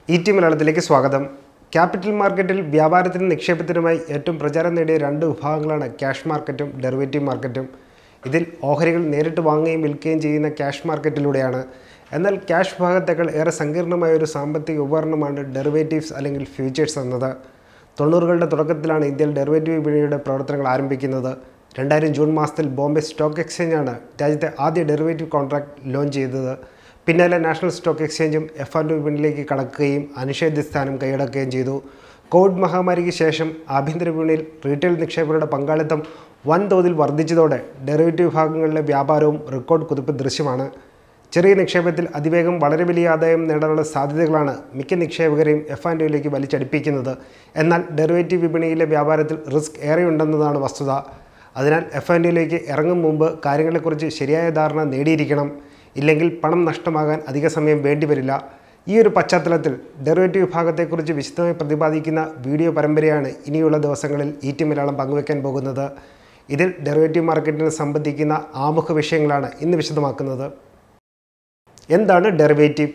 E T മലയാളത്തിലേക്ക് സ്വാഗതം capital മാർക്കറ്റിൽ വ്യാപാരത്തിനും നിക്ഷേപത്തിനുമായി ഏറ്റവും പ്രചാരം നേടിയ രണ്ട് വിഭാഗങ്ങളാണ് ക്യാഷ് മാർക്കറ്റും ഡെറിവേറ്റീവ് മാർക്കറ്റും ഇതിൽ ഓഹരികൾ നേരിട്ട് വാങ്ങുകയും വിൽക്കുകയും ചെയ്യുന്ന ക്യാഷ് മാർക്കറ്റിലൂടെയാണ് എന്നാൽ ക്യാഷ് വിഭാഗത്തേക്കാൾ ഏറെ സങ്കീർണമായ ഒരു സാമ്പത്തിക ഉപകരണമാണ് ഡെറിവേറ്റീവ്സ് അല്ലെങ്കിൽ ഫ്യൂച്ചേഴ്സ് എന്നത് തൊണ്ണൂറുകളുടെ തുടക്കത്തിലാണ് ഇന്ത്യയിൽ ഡെറിവേറ്റീവ് വിപണിയുടെ പ്രവർത്തനങ്ങൾ ആരംഭിക്കുന്നത് രണ്ടായിരം ജൂൺ മാസത്തിൽ ബോംബെ സ്റ്റോക്ക് എക്സ്ചേഞ്ചാണ് രാജ്യത്തെ ആദ്യ ഡെറിവേറ്റീവ് കോൺട്രാക്ട് ലോഞ്ച് ചെയ്തത് പിന്നാലെ നാഷണൽ സ്റ്റോക്ക് എക്സ്ചേഞ്ചും എഫ് ആൻഡ് വിപണിയിലേക്ക് കടക്കുകയും അനിഷേധ്യ സ്ഥാനം കൈയടക്കുകയും ചെയ്തു കോവിഡ് മഹാമാരിക്ക് ശേഷം ആഭ്യന്തര വിപണിയിൽ റീറ്റെയിൽ നിക്ഷേപകരുടെ പങ്കാളിത്തം വൻതോതിൽ വർദ്ധിച്ചതോടെ ഡെറിവേറ്റീവ് വിഭാഗങ്ങളിലെ വ്യാപാരവും റെക്കോർഡ് കുതിപ്പ് ദൃശ്യമാണ് ചെറിയ നിക്ഷേപത്തിൽ അതിവേഗം വളരെ വലിയ ആദായം നേടാനുള്ള സാധ്യതകളാണ് മിക്ക നിക്ഷേപകരെയും എഫ് ആൻഡ് ഒയിലേക്ക് വലിച്ചടിപ്പിക്കുന്നത് എന്നാൽ ഡെറിവേറ്റീവ് വിപണിയിലെ വ്യാപാരത്തിൽ റിസ്ക് ഏറെയുണ്ടെന്നതാണ് വസ്തുത അതിനാൽ എഫ് ആൻഡ് ഒയിലേക്ക് ഇറങ്ങും മുമ്പ് കാര്യങ്ങളെക്കുറിച്ച് ശരിയായ ധാരണ നേടിയിരിക്കണം ഇല്ലെങ്കിൽ പണം നഷ്ടമാകാൻ അധിക സമയം വേണ്ടിവരില്ല ഈ ഒരു പശ്ചാത്തലത്തിൽ ഡെറിവേറ്റീവ് വിഭാഗത്തെക്കുറിച്ച് വിശദമായി പ്രതിപാദിക്കുന്ന വീഡിയോ പരമ്പരയാണ് ഇനിയുള്ള ദിവസങ്ങളിൽ ഇ ടി മലയാളം പങ്കുവയ്ക്കാൻ പോകുന്നത് ഇതിൽ ഡെറിവേറ്റീവ് മാർക്കറ്റിനെ സംബന്ധിക്കുന്ന ആമുഖ വിഷയങ്ങളാണ് ഇന്ന് വിശദമാക്കുന്നത് എന്താണ് ഡെറിവേറ്റീവ്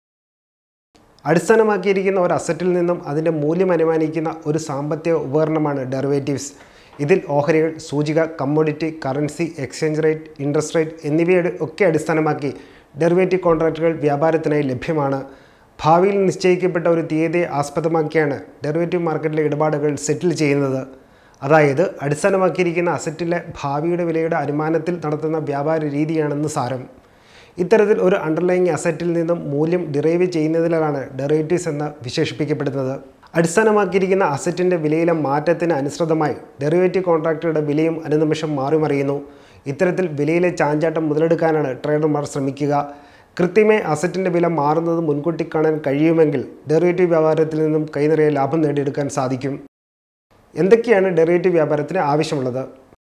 അടിസ്ഥാനമാക്കിയിരിക്കുന്ന ഒരു അസറ്റിൽ നിന്നും അതിൻ്റെ മൂല്യം അനുമാനിക്കുന്ന ഒരു സാമ്പത്തിക ഉപകരണമാണ് ഡെറിവേറ്റീവ്സ് ഇതിൽ ഓഹരികൾ സൂചിക commodity currency exchange rate interest rate എന്നിവയുടെ ഒക്കെ അടിസ്ഥാനമാക്കി ഡെറിവേറ്റീവ് കോൺട്രാക്റ്റുകൾ വ്യാപാരത്തിനായി ലഭ്യമാണ് ഭാവിയിൽ നിശ്ചയിക്കപ്പെട്ട ഒരു തീയതിയെ ആസ്പദമാക്കിയാണ് ഡെറിവേറ്റീവ് മാർക്കറ്റിലെ ഇടപാടുകൾ സെറ്റിൽ ചെയ്യുന്നത് അതായത് അടിസ്ഥാനമാക്കിയിരിക്കുന്ന അസറ്റിലെ ഭാവിയുടെ വിലയുടെ അനുമാനത്തിൽ നടത്തുന്ന വ്യാപാര രീതിയാണെന്ന് സാരം ഇത്തരത്തിൽ ഒരു അണ്ടർലൈങ് അസറ്റിൽ നിന്നും മൂല്യം ഡിറൈവ് ചെയ്യുന്നതിലാണ് ഡെറിവേറ്റീവ്സ് എന്ന് വിശേഷിപ്പിക്കപ്പെടുന്നത് അടിസ്ഥാനമാക്കിയിരിക്കുന്ന അസറ്റിൻ്റെ വിലയിലെ മാറ്റത്തിന് അനുസൃതമായി ഡെറിവേറ്റീവ് കോൺട്രാക്റ്റുകളുടെ വിലയും അനുനിമിഷം മാറിമറിയുന്നു ഇത്തരത്തിൽ വിലയിലെ ചാഞ്ചാട്ടം മുതലെടുക്കാനാണ് ട്രേഡർമാർ ശ്രമിക്കുക കൃത്യമായി അസറ്റിൻ്റെ വില മാറുന്നത് മുൻകൂട്ടി കാണാൻ കഴിയുമെങ്കിൽ ഡെറിവേറ്റീവ് വ്യാപാരത്തിൽ നിന്നും കൈനിറയെ ലാഭം നേടിയെടുക്കാൻ സാധിക്കും എന്തൊക്കെയാണ് ഡെറിവേറ്റീവ് വ്യാപാരത്തിന് ആവശ്യമുള്ളത്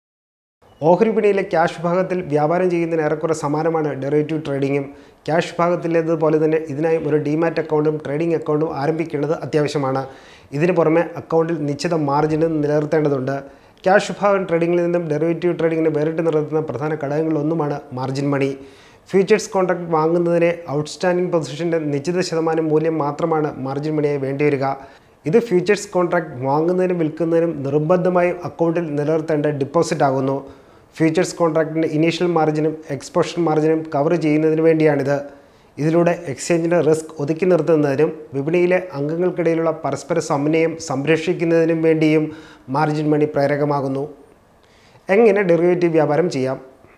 ഓഹരി വിപണിയിലെ ക്യാഷ് വിഭാഗത്തിൽ വ്യാപാരം ചെയ്യുന്നതിന് ഏറെക്കുറെ സമാനമാണ് ഡെറിവേറ്റീവ് ട്രേഡിങ്ങും ക്യാഷ് വിഭാഗത്തിലേതുപോലെ തന്നെ ഇതിനായി ഒരു ഡിമാറ്റ് അക്കൗണ്ടും ട്രേഡിംഗ് അക്കൗണ്ടും ആരംഭിക്കേണ്ടത് അത്യാവശ്യമാണ് ഇതിന് പുറമെ അക്കൗണ്ടിൽ നിശ്ചിത മാർജിനും നിലനിർത്തേണ്ടതുണ്ട് ക്യാഷ് വിഭാഗം ട്രേഡിങ്ങിൽ നിന്നും ഡെറിവേറ്റീവ് ട്രേഡിങ്ങിനെ വേറിട്ട് നിർത്തുന്ന പ്രധാന ഘടകങ്ങളിലൊന്നുമാണ് മാർജിൻ മണി ഫ്യൂച്ചേഴ്സ് കോൺട്രാക്ട് വാങ്ങുന്നതിന് ഔട്ട്സ്റ്റാൻഡിംഗ് പൊസിഷൻ്റെ നിശ്ചിത ശതമാനം മൂല്യം മാത്രമാണ് മാർജിൻ മണിയായി വേണ്ടിവരിക ഇത് ഫ്യൂച്ചേഴ്സ് കോൺട്രാക്ട് വാങ്ങുന്നതിനും വിൽക്കുന്നതിനും നിർബന്ധമായും അക്കൗണ്ടിൽ നിലനിർത്തേണ്ട ഡിപ്പോസിറ്റ് ആകുന്നു ഫ്യൂച്ചേഴ്സ് കോൺട്രാക്റ്റിൻ്റെ ഇനീഷ്യൽ മാർജിനും എക്സ്പോഷർ മാർജിനും കവർ ചെയ്യുന്നതിന് വേണ്ടിയാണിത് ഇതിലൂടെ എക്സ്ചേഞ്ചിൻ്റെ റിസ്ക് ഒതുക്കി നിർത്തുന്നതിനും വിപണിയിലെ അംഗങ്ങൾക്കിടയിലുള്ള പരസ്പര സമന്വയം സംരക്ഷിക്കുന്നതിനും വേണ്ടിയും മാർജിൻ മണി പ്രേരകമാകുന്നു എങ്ങനെ ഡെറിവേറ്റീവ് വ്യാപാരം ചെയ്യാം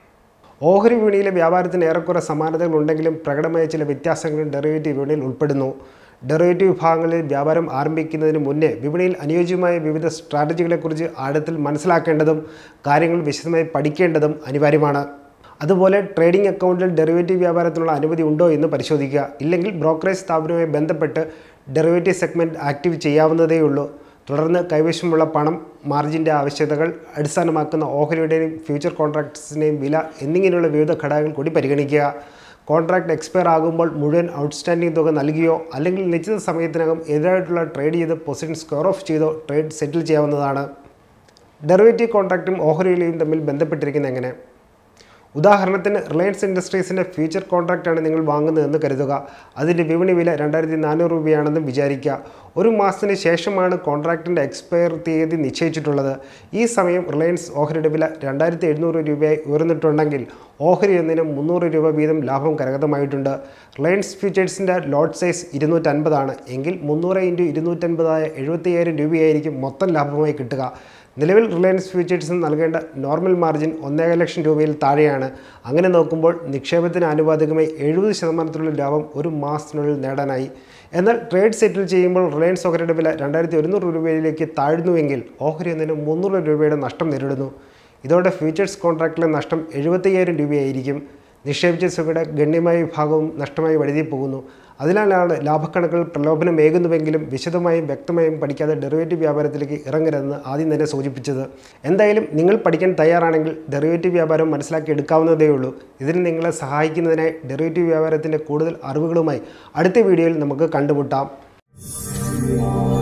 ഓഹരി വിപണിയിലെ വ്യാപാരത്തിന് ഏറെക്കുറെ സമാനതകളുണ്ടെങ്കിലും പ്രകടമായ ചില വ്യത്യാസങ്ങളും ഡെറിവേറ്റീവ് വിപണിയിൽ ഉൾപ്പെടുന്നു ഡെറിവേറ്റീവ് വിഭാഗങ്ങളിൽ വ്യാപാരം ആരംഭിക്കുന്നതിന് മുന്നേ വിപണിയിൽ അനുയോജ്യമായ വിവിധ സ്ട്രാറ്റജികളെക്കുറിച്ച് ആഴത്തിൽ മനസ്സിലാക്കേണ്ടതും കാര്യങ്ങൾ വിശദമായി പഠിക്കേണ്ടതും അനിവാര്യമാണ് അതുപോലെ ട്രേഡിംഗ് അക്കൗണ്ടിൽ ഡെറിവേറ്റീവ് വ്യാപാരത്തിനുള്ള അനുമതി ഉണ്ടോ എന്ന് പരിശോധിക്കുക ഇല്ലെങ്കിൽ ബ്രോക്കറേജ് സ്ഥാപനവുമായി ബന്ധപ്പെട്ട് ഡെറിവേറ്റീവ് സെഗ്മെൻറ്റ് ആക്റ്റീവ് ചെയ്യാവുന്നതേയുള്ളൂ തുടർന്ന് കൈവശമുള്ള പണം മാർജിൻ്റെ ആവശ്യകതകൾ അടിസ്ഥാനമാക്കുന്ന ഓഹരിയുടെയും ഫ്യൂച്ചർ കോൺട്രാക്ട്സിൻ്റെയും വില എന്നിങ്ങനെയുള്ള വിവിധ ഘടകങ്ങൾ കൂടി പരിഗണിക്കുക കോൺട്രാക്ട് എക്സ്പയർ ആകുമ്പോൾ മുഴുവൻ ഔട്ട്സ്റ്റാൻഡിംഗ് തുക നൽകിയോ അല്ലെങ്കിൽ നിശ്ചിത സമയത്തിനകം എതിരായിട്ടുള്ള ട്രേഡ് ചെയ്ത് പൊസിഷൻ സ്ക്വയർ ഓഫ് ചെയ്തോ ട്രേഡ് സെറ്റിൽ ചെയ്യാവുന്നതാണ് ഡെറിവേറ്റീവ് കോൺട്രാക്റ്റും ഓഹരിയിലെയും തമ്മിൽ ബന്ധപ്പെട്ടിരിക്കുന്നത് എങ്ങനെ ഉദാഹരണത്തിന് റിലയൻസ് ഇൻഡസ്ട്രീസിൻ്റെ ഫ്യൂച്ചർ കോൺട്രാക്റ്റാണ് നിങ്ങൾ വാങ്ങുന്നതെന്ന് കരുതുക അതിൻ്റെ വിപണി വില രണ്ടായിരത്തി നാനൂറ് രൂപയാണെന്നും വിചാരിക്കുക ഒരു മാസത്തിന് ശേഷമാണ് കോൺട്രാക്റ്റിൻ്റെ എക്സ്പയർ തീയതി നിശ്ചയിച്ചിട്ടുള്ളത് ഈ സമയം റിലയൻസ് ഓഹരിയുടെ വില രണ്ടായിരത്തി എഴുന്നൂറ് രൂപയായി ഉയർന്നിട്ടുണ്ടെങ്കിൽ ഓഹരി ഒന്നിന് മുന്നൂറ് രൂപ വീതം ലാഭം കരഗതമായിട്ടുണ്ട് റിലയൻസ് ഫ്യൂച്ചേഴ്സിൻ്റെ ലോട്ട് സൈസ് ഇരുന്നൂറ്റൻപതാണ് എങ്കിൽ മുന്നൂറ് ഇൻറ്റു ഇരുന്നൂറ്റൻപതായ എഴുപത്തിയ്യായിരം രൂപയായിരിക്കും മൊത്തം ലാഭമായി കിട്ടുക നിലവിൽ റിലയൻസ് ഫ്യൂച്ചേഴ്സിന് നൽകേണ്ട നോർമൽ മാർജിൻ ഒന്നേകാൽ ലക്ഷം രൂപയിൽ താഴെയാണ് അങ്ങനെ നോക്കുമ്പോൾ നിക്ഷേപത്തിന് ആനുപാതികമായി എഴുപത് ശതമാനത്തിലുള്ള ലാഭം ഒരു മാസത്തിനുള്ളിൽ നേടാനായി എന്നാൽ ട്രേഡ് സെറ്റിൽ ചെയ്യുമ്പോൾ റിലയൻസ് ഓഹരിയുടെ വില രണ്ടായിരത്തി ഒരുന്നൂറ് രൂപയിലേക്ക് താഴ്ന്നുവെങ്കിൽ ഓഹരി ഒന്നിന് മുന്നൂറ് രൂപയുടെ നഷ്ടം നേരിടുന്നു ഇതോടെ ഫ്യൂച്ചേഴ്സ് കോൺട്രാക്റ്റിലെ നഷ്ടം എഴുപത്തയ്യായിരം രൂപയായിരിക്കും നിക്ഷേപിച്ച തുകയുടെ ഗണ്യമായ വിഭാഗവും നഷ്ടമായി വഴുതി പോകുന്നു അതിനാലാണ് ലാഭക്കണക്കുകൾ പ്രലോഭനമേകുന്നുവെങ്കിലും വിശദമായും വ്യക്തമായും പഠിക്കാതെ ഡെറിവേറ്റീവ് വ്യാപാരത്തിലേക്ക് ഇറങ്ങരുതെന്ന് ആദ്യം തന്നെ സൂചിപ്പിച്ചത് എന്തായാലും നിങ്ങൾ പഠിക്കാൻ തയ്യാറാണെങ്കിൽ ഡെറിവേറ്റീവ് വ്യാപാരം മനസ്സിലാക്കി എടുക്കാവുന്നതേ ഉള്ളൂ ഇതിന് നിങ്ങളെ സഹായിക്കുന്നതിനായി ഡെറിവേറ്റീവ് വ്യാപാരത്തിൻ്റെ കൂടുതൽ അറിവുകളുമായി അടുത്ത വീഡിയോയിൽ നമുക്ക് കണ്ടുമുട്ടാം